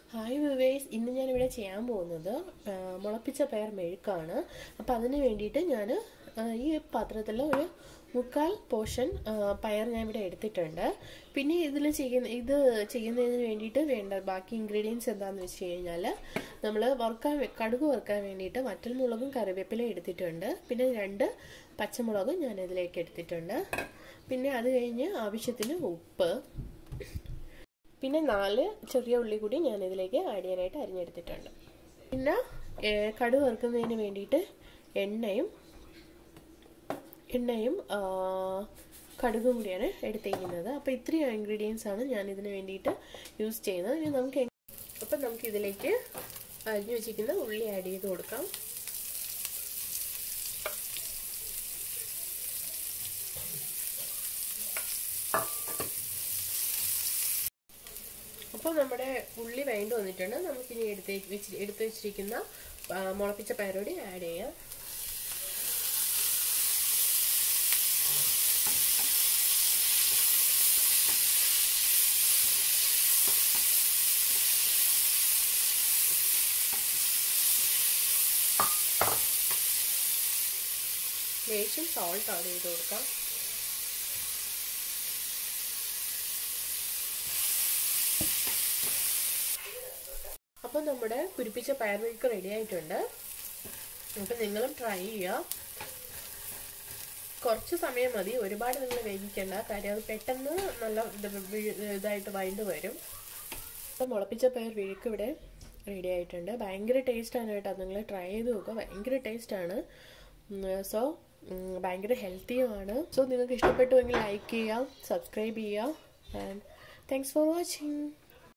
hi വിവേസ് ഇന്ന് ഞാനിവിടെ ചെയ്യാൻ പോകുന്നത് ആ, മുളപ്പിച്ച പയർ മെഴുക്കാണ് അപ്പോൾ അതിന് വേണ്ടിയിട്ട് ഞാൻ ഈ പാത്രത്തിൽ ഒരു മുക്കാൽ പോർഷൻ ആ, പയർ ഞാൻ ഇവിടെ എടുത്തിട്ടുണ്ട് പിന്നെ ഇതിൽ ചെയ്യുന്ന ഇത് ചെയ്യുന്നതിന് വേണ്ടിയിട്ട് വേണ്ട ബാക്കി ഇൻഗ്രീഡിയൻസ് എന്താണെന്ന് വെച്ച് കഴിഞ്ഞാൽ നമ്മൾ വറുക്കാൻ വെ- കടുക് വറുക്കാൻ വേണ്ടിയിട്ട് വറ്റൽമുളകും കറിവേപ്പിലയും എടുത്തിട്ടുണ്ട് പിന്നെ രണ്ട് പച്ചമുളകും ഞാൻ ഇതിലേക്ക് എടുത്തിട്ടുണ്ട് പിന്നെ അത് കഴിഞ്ഞ് ആവശ്യത്തിന് ഉപ്പ് പിന്നെ നാല് ചെറിയ ഉള്ളി കൂടി ഞാൻ ഇതിലേക്ക് ആഡ് ചെയ്യാനായിട്ട് അരിഞ്ഞെടുത്തിട്ടുണ്ട് പിന്നെ ഏഹ്, കടുക് വറുക്കുന്നതിന് വേണ്ടിയിട്ട് എണ്ണയും എണ്ണയും ആ, കടുകും കൂടിയാണ് എടുത്തേക്കുന്നത് അപ്പോൾ ഇത്രയും ഇൻഗ്രീഡിയൻസ് ആണ് ഞാൻ ഇതിന് വേണ്ടിയിട്ട് യൂസ് ചെയ്യുന്നത് ഇനി നമുക്ക് അപ്പം നമുക്ക് ഇതിലേക്ക് അരിഞ്ഞു വെച്ചിരിക്കുന്ന ഉള്ളി ആഡ് ചെയ്ത് കൊടുക്കാം അപ്പോൾ നമ്മുടെ ഉള്ളി വേണ്ടി വന്നിട്ടുണ്ട് നമുക്കിനി എടുത്ത് വെച്ച് എടുത്ത് വെച്ചിരിക്കുന്ന ആ, മുളപ്പിച്ച പയറോടി ആഡ് ചെയ്യാം ലേശം സോൾട്ട് ആഡ് ചെയ്ത് കൊടുക്കാം അപ്പോൾ നമ്മുടെ കുരിപ്പിച്ച പയർ മിൽക്ക് റെഡി ആയിട്ടുണ്ട് അപ്പം നിങ്ങളും ട്രൈ ചെയ്യുക കുറച്ച് സമയം മതി ഒരുപാട് നിങ്ങൾ വേവിക്കേണ്ട കാര്യം അത് പെട്ടെന്ന് നല്ല ഇത് വി- ഇതായിട്ട് വൈണ്ട് വരും അപ്പം മുളപ്പിച്ച പയർ വിഴുക്ക് ഇവിടെ റെഡി ആയിട്ടുണ്ട് ഭയങ്കര ടേസ്റ്റാണ് കേട്ടോ നിങ്ങൾ ട്രൈ ചെയ്ത് നോക്കുക ഭയങ്കര ടേസ്റ്റാണ് സോ ഭയങ്കര ഹെൽത്തിയുമാണ് സോ നിങ്ങൾക്ക് ഇഷ്ടപ്പെട്ടുവെങ്കിൽ ലൈക്ക് ചെയ്യുക സബ്സ്ക്രൈബ് ചെയ്യുക ആൻഡ് താങ്ക്സ് ഫോർ വാച്ചിങ്